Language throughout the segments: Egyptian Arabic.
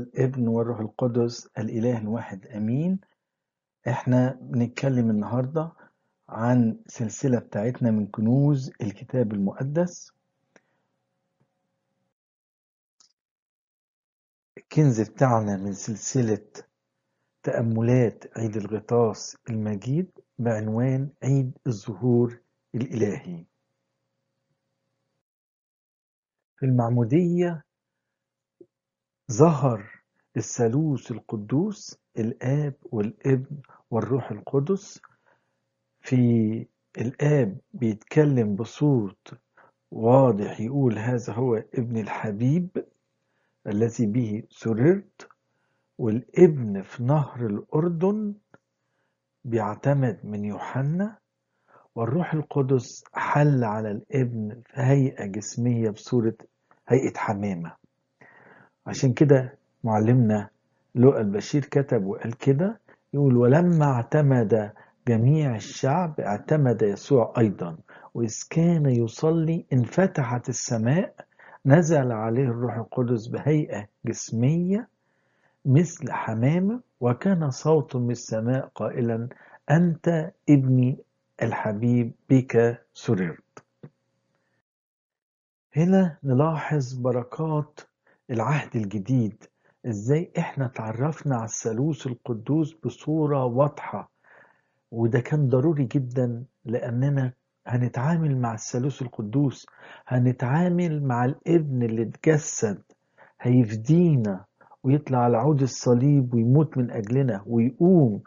والابن والروح القدس الإله الواحد أمين احنا بنتكلم النهاردة عن سلسلة بتاعتنا من كنوز الكتاب المقدس الكنز بتاعنا من سلسلة تأملات عيد الغطاس المجيد بعنوان عيد الظهور الإلهي في المعمودية ظهر الثالوث القدوس الآب والابن والروح القدس في الآب بيتكلم بصوت واضح يقول هذا هو ابن الحبيب الذي به سررت والابن في نهر الأردن بيعتمد من يوحنا والروح القدس حل على الابن في هيئة جسمية بصورة هيئة حمامة عشان كده معلمنا لؤى البشير كتب وقال كده يقول ولما اعتمد جميع الشعب اعتمد يسوع أيضا وإذ كان يصلي انفتحت السماء نزل عليه الروح القدس بهيئة جسمية مثل حمامة وكان صوت من السماء قائلا أنت ابني الحبيب بك سررت هنا نلاحظ بركات العهد الجديد ازاي احنا تعرفنا على الثالوث القدوس بصورة واضحة وده كان ضروري جدا لاننا هنتعامل مع الثالوث القدوس هنتعامل مع الابن اللي اتجسد هيفدينا ويطلع على عود الصليب ويموت من اجلنا ويقوم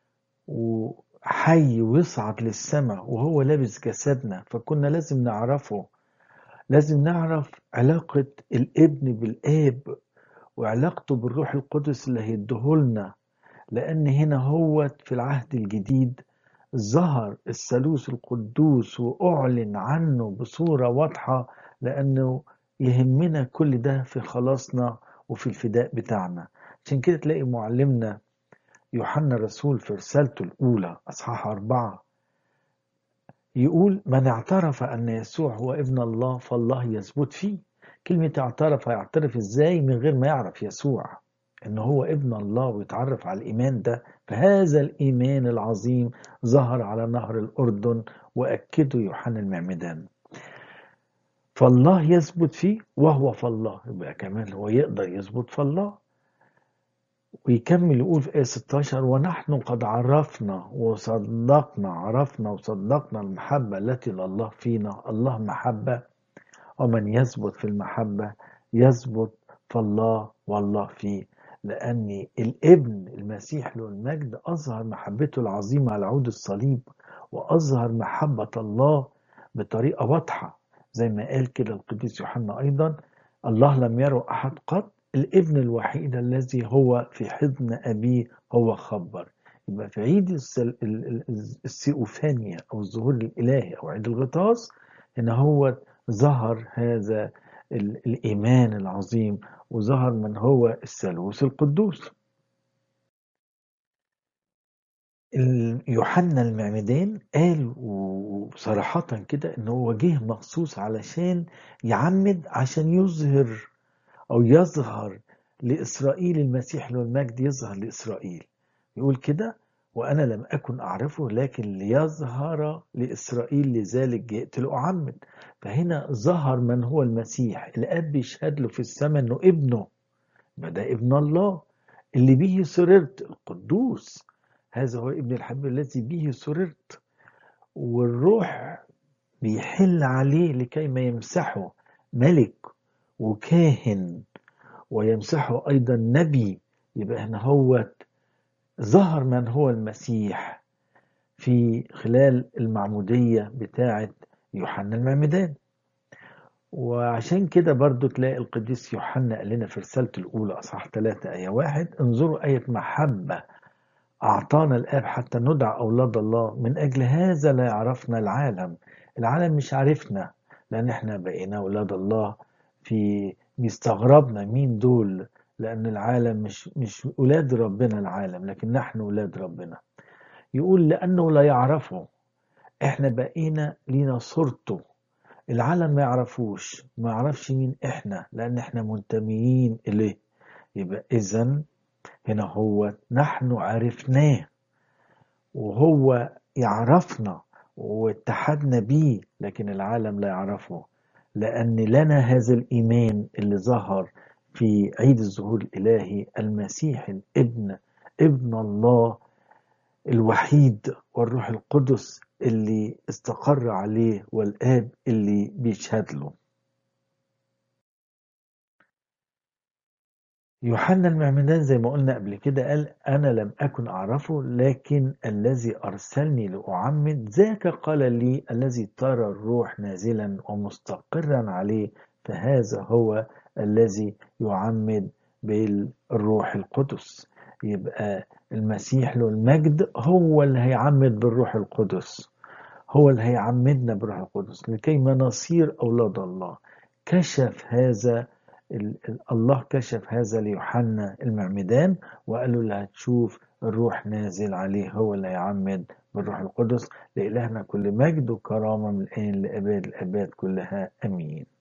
وحي ويصعد للسماء وهو لابس جسدنا فكنا لازم نعرفه لازم نعرف علاقة الابن بالآب وعلاقته بالروح القدس اللي هيديهولنا لأن هنا هو في العهد الجديد ظهر الثالوث القدوس وأعلن عنه بصورة واضحة لأنه يهمنا كل ده في خلاصنا وفي الفداء بتاعنا عشان كده تلاقي معلمنا يوحنا الرسول في رسالته الأولى أصحاح أربعة يقول من اعترف أن يسوع هو ابن الله فالله يثبت فيه كلمة اعترف هيعترف ازاي من غير ما يعرف يسوع ان هو ابن الله ويتعرف على الايمان ده فهذا الايمان العظيم ظهر على نهر الاردن واكده يوحنا المعمدان فالله يثبت فيه وهو فالله يبقى كمان هو يقدر يثبت فالله ويكمل يقول في آية 16 ونحن قد عرفنا وصدقنا عرفنا وصدقنا المحبة التي لله فينا الله محبة ومن يثبت في المحبة يثبت فالله والله فيه لأن الابن المسيح له المجد أظهر محبته العظيمة على عود الصليب وأظهر محبة الله بطريقة واضحة زي ما قال كده القديس يوحنا أيضا الله لم يره أحد قط الابن الوحيد الذي هو في حضن أبيه هو خبر يبقى في عيد السيئوفانيا أو الظهور الإلهي أو عيد الغطاس هنا هو ظهر هذا الإيمان العظيم وظهر من هو الثالوث القدوس يوحنا المعمدان قال وصراحة كده ان هو جه مخصوص علشان يعمد عشان يظهر او يظهر لاسرائيل المسيح له المجد يظهر لاسرائيل يقول كده وانا لم اكن اعرفه لكن ليظهر لاسرائيل لذلك جئت لاعمد فهنا ظهر من هو المسيح الاب بيشهد له في السماء انه ابنه ما ده ابن الله اللي به سررت القدوس هذا هو ابن الحبيب الذي به سررت والروح بيحل عليه لكي ما يمسحه ملك وكاهن ويمسحه ايضا نبي يبقى هنا هو ظهر من هو المسيح في خلال المعمودية بتاعة يوحنا المعمدان وعشان كده برضو تلاقي القديس يوحنا قال لنا في رسالته الأولى أصحاح 3 آية واحد انظروا آية محبة أعطانا الآب حتى ندعى أولاد الله من أجل هذا لا يعرفنا العالم العالم مش عارفنا لأن احنا بقينا أولاد الله في بيستغربنا مين دول لأن العالم مش مش أولاد ربنا العالم لكن نحن أولاد ربنا يقول لأنه لا يعرفه إحنا بقينا لينا صورته العالم ما يعرفوش ما يعرفش مين إحنا لأن إحنا منتميين إليه يبقى إذا هنا هو نحن عرفناه وهو يعرفنا واتحدنا بيه لكن العالم لا يعرفه لأن لنا هذا الإيمان اللي ظهر في عيد الظهور الإلهي المسيح الابن ابن الله الوحيد والروح القدس اللي استقر عليه والآب اللي بيشهد له يوحنا المعمدان زي ما قلنا قبل كده قال أنا لم أكن أعرفه لكن الذي أرسلني لأعمد ذاك قال لي الذي ترى الروح نازلا ومستقرا عليه فهذا هو الذي يعمد بالروح القدس يبقى المسيح له المجد هو اللي هيعمد بالروح القدس هو اللي هيعمدنا بالروح القدس لكي ما نصير أولاد الله كشف هذا الله كشف هذا ليوحنا المعمدان وقال له اللي هتشوف الروح نازل عليه هو اللي هيعمد بالروح القدس لإلهنا كل مجد وكرامة من الآن لأباد الأباد كلها أمين